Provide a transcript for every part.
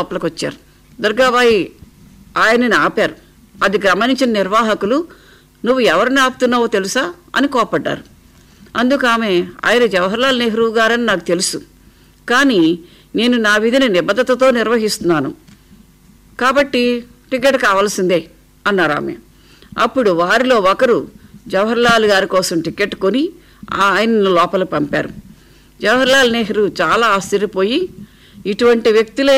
లోపలికి వచ్చారు దుర్గాబాయి ఆయనని ఆపారు అది గమనించిన నిర్వాహకులు నువ్వు ఎవరిని ఆపుతున్నావో తెలుసా అని కోపడ్డారు అందుకు ఆమె ఆయన జవహర్లాల్ నెహ్రూ గారని నాకు తెలుసు కానీ నేను నా విధిని నిబద్ధతతో నిర్వహిస్తున్నాను కాబట్టి టికెట్ కావాల్సిందే అన్నారు ఆమె అప్పుడు వారిలో ఒకరు జవహర్లాల్ గారి కోసం టికెట్ కొని ఆయనను లోపల పంపారు జవహర్లాల్ నెహ్రూ చాలా ఆశ్చర్యపోయి ఇటువంటి వ్యక్తులే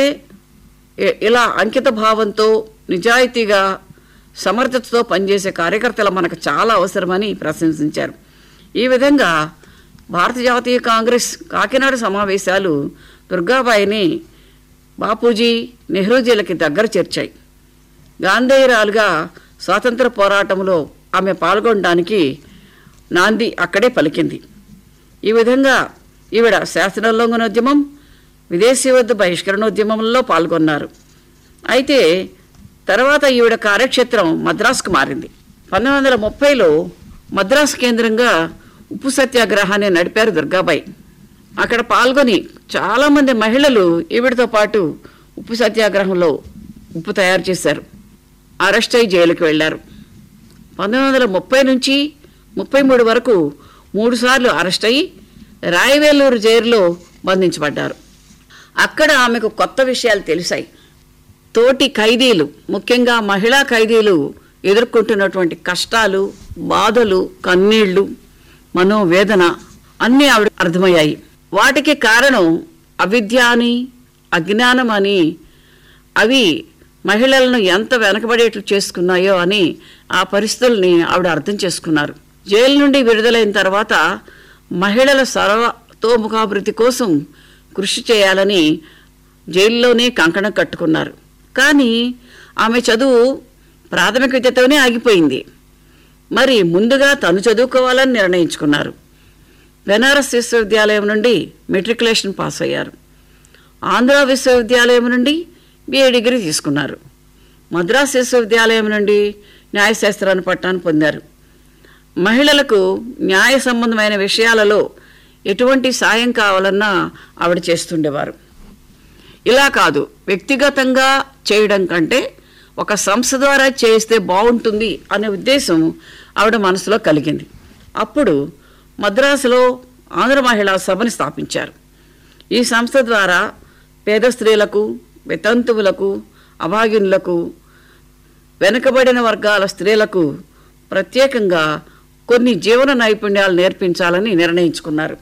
ఇ- ఇలా అంకిత భావంతో నిజాయితీగా సమర్థతతో పనిచేసే కార్యకర్తలు మనకు చాలా అవసరమని ప్రశంసించారు ఈ విధంగా భారత జాతీయ కాంగ్రెస్ కాకినాడ సమావేశాలు దుర్గాబాయిని బాపూజీ నెహ్రూజీలకి దగ్గర చేర్చాయి గాంధేయరాలుగా స్వాతంత్ర పోరాటంలో ఆమె పాల్గొనడానికి నాంది అక్కడే పలికింది ఈ విధంగా ఈవిడ శాసనోల్లంఘనోద్యమం విదేశీ వద్ద బహిష్కరణోద్యమంలో పాల్గొన్నారు అయితే తర్వాత ఈవిడ కార్యక్షేత్రం మద్రాసుకు మారింది పంతొమ్మిది వందల ముప్పైలో మద్రాసు కేంద్రంగా ఉప్పు సత్యాగ్రహాన్ని నడిపారు దుర్గాబాయి అక్కడ పాల్గొని చాలామంది మహిళలు ఈవిడతో పాటు ఉప్పు సత్యాగ్రహంలో ఉప్పు తయారు చేశారు అరెస్ట్ అయి జైలుకి వెళ్ళారు పంతొమ్మిది వందల ముప్పై నుంచి ముప్పై మూడు వరకు మూడుసార్లు అరెస్ట్ అయ్యి రాయవేలూరు జైలులో బంధించబడ్డారు అక్కడ ఆమెకు కొత్త విషయాలు తెలిసాయి తోటి ఖైదీలు ముఖ్యంగా మహిళా ఖైదీలు ఎదుర్కొంటున్నటువంటి కష్టాలు బాధలు కన్నీళ్లు మనోవేదన అన్నీ ఆవిడ అర్థమయ్యాయి వాటికి కారణం అవిద్య అని అజ్ఞానం అని అవి మహిళలను ఎంత వెనకబడేట్లు చేసుకున్నాయో అని ఆ పరిస్థితుల్ని ఆవిడ అర్థం చేసుకున్నారు జైలు నుండి విడుదలైన తర్వాత మహిళల సర్వతోముఖాభివృద్ధి కోసం కృషి చేయాలని జైల్లోనే కంకణం కట్టుకున్నారు కానీ ఆమె చదువు ప్రాథమిక విద్యతోనే ఆగిపోయింది మరి ముందుగా తను చదువుకోవాలని నిర్ణయించుకున్నారు బెనారస్ విశ్వవిద్యాలయం నుండి మెట్రికులేషన్ పాస్ అయ్యారు ఆంధ్ర విశ్వవిద్యాలయం నుండి బిఏ డిగ్రీ తీసుకున్నారు మద్రాస్ విశ్వవిద్యాలయం నుండి న్యాయశాస్త్రాన్ని పట్టాన్ని పొందారు మహిళలకు న్యాయ సంబంధమైన విషయాలలో ఎటువంటి సాయం కావాలన్నా ఆవిడ చేస్తుండేవారు ఇలా కాదు వ్యక్తిగతంగా చేయడం కంటే ఒక సంస్థ ద్వారా చేస్తే బాగుంటుంది అనే ఉద్దేశం ఆవిడ మనసులో కలిగింది అప్పుడు మద్రాసులో ఆంధ్ర మహిళా సభని స్థాపించారు ఈ సంస్థ ద్వారా పేద స్త్రీలకు వితంతువులకు అభాగ్యులకు వెనుకబడిన వర్గాల స్త్రీలకు ప్రత్యేకంగా కొన్ని జీవన నైపుణ్యాలు నేర్పించాలని నిర్ణయించుకున్నారు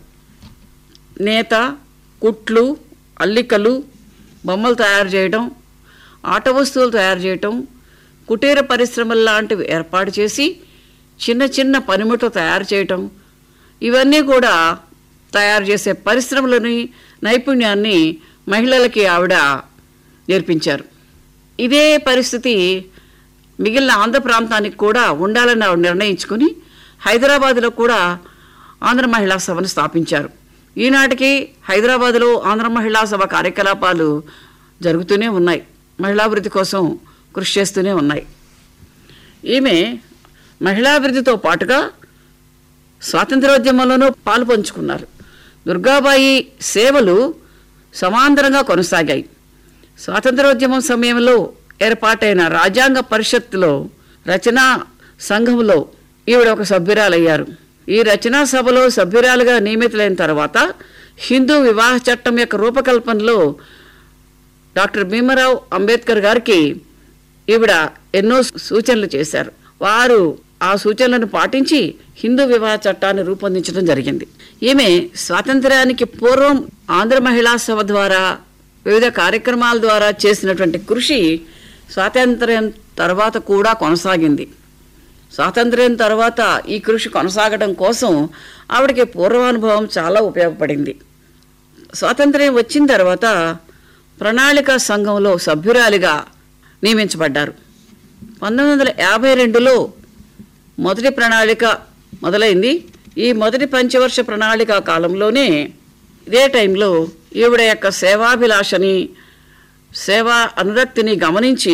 నేత కుట్లు అల్లికలు బొమ్మలు తయారు చేయడం ఆట వస్తువులు తయారు చేయటం కుటీర పరిశ్రమలు లాంటివి ఏర్పాటు చేసి చిన్న చిన్న పనిముట్లు తయారు చేయటం ఇవన్నీ కూడా తయారు చేసే పరిశ్రమలని నైపుణ్యాన్ని మహిళలకి ఆవిడ నేర్పించారు ఇదే పరిస్థితి మిగిలిన ఆంధ్ర ప్రాంతానికి కూడా ఉండాలని ఆవిడ నిర్ణయించుకుని హైదరాబాద్లో కూడా ఆంధ్ర మహిళా సభను స్థాపించారు ఈనాటికి హైదరాబాద్లో ఆంధ్ర మహిళా సభ కార్యకలాపాలు జరుగుతూనే ఉన్నాయి మహిళాభివృద్ధి కోసం కృషి చేస్తూనే ఉన్నాయి ఈమె మహిళాభివృద్ధితో పాటుగా స్వాతంత్రోద్యమంలోనూ పాలు పంచుకున్నారు దుర్గాబాయి సేవలు సమాంతరంగా కొనసాగాయి స్వాతంత్రోద్యమం సమయంలో ఏర్పాటైన రాజ్యాంగ పరిషత్తులో రచనా సంఘంలో ఈవిడ ఒక సభ్యురాలయ్యారు ఈ రచనా సభలో సభ్యురాలుగా నియమితులైన తర్వాత హిందూ వివాహ చట్టం యొక్క రూపకల్పనలో డాక్టర్ భీమరావు అంబేద్కర్ గారికి ఈవిడ ఎన్నో సూచనలు చేశారు వారు ఆ సూచనలను పాటించి హిందూ వివాహ చట్టాన్ని రూపొందించడం జరిగింది ఈమె స్వాతంత్ర్యానికి పూర్వం ఆంధ్ర మహిళా సభ ద్వారా వివిధ కార్యక్రమాల ద్వారా చేసినటువంటి కృషి స్వాతంత్ర్యం తర్వాత కూడా కొనసాగింది స్వాతంత్ర్యం తర్వాత ఈ కృషి కొనసాగడం కోసం ఆవిడకి పూర్వానుభవం చాలా ఉపయోగపడింది స్వాతంత్ర్యం వచ్చిన తర్వాత ప్రణాళిక సంఘంలో సభ్యురాలిగా నియమించబడ్డారు పంతొమ్మిది వందల యాభై రెండులో మొదటి ప్రణాళిక మొదలైంది ఈ మొదటి పంచవర్ష ప్రణాళిక కాలంలోనే ఇదే టైంలో ఈవిడ యొక్క సేవాభిలాషని సేవా అనురక్తిని గమనించి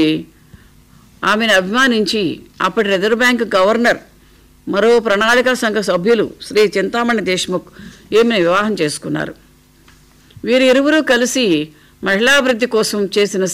ఆమెను అభిమానించి అప్పటి రిజర్వ్ బ్యాంక్ గవర్నర్ మరో ప్రణాళికా సంఘ సభ్యులు శ్రీ చింతామణి దేశ్ముఖ్ ఈమెను వివాహం చేసుకున్నారు వీరిరువురూ కలిసి మహిళాభివృద్ధి కోసం చేసిన